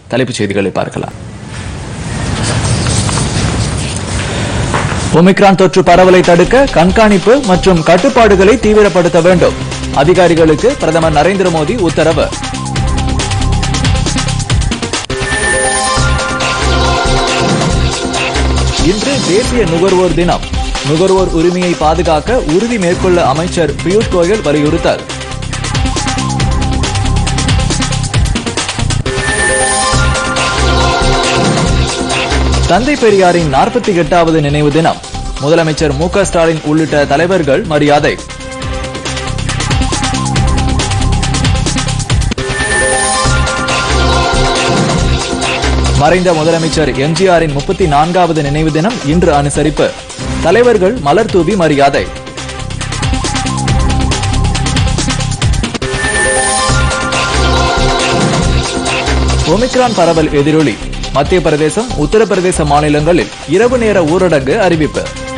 தலைப்புச் செய்திகளை பார்க்கலாம் ஒமிக்ரான் தொற்று பரவலை தடுக்க கண்காணிப்பு மற்றும் கட்டுப்பாடுகளை தீவிரப்படுத்த வேண்டும் அதிகாரிகளுக்கு பிரதமர் நரேந்திர மோடி உத்தரவு இன்று தேசிய நுகர்வோர் தினம் நுகர்வோர் உரிமையை பாதுகாக்க உறுதி மேற்கொள்ள அமைச்சர் பியூஷ் கோயல் வலியுறுத்தல் தந்தை பெரியாரின் நாற்பத்தி எட்டாவது நினைவு தினம் முதலமைச்சர் மு க ஸ்டாலின் உள்ளிட்ட தலைவர்கள் மரியாதை மறைந்த முதலமைச்சர் எம்ஜிஆரின் முப்பத்தி நான்காவது நினைவு தினம் இன்று அனுசரிப்பு தலைவர்கள் மலர் தூவி மரியாதை ஒமிக்ரான் பரவல் எதிரொலி மத்திய பிரதேசம் உத்தரப்பிரதேச மாநிலங்களில் இரவு நேர ஊரடங்கு அறிவிப்பு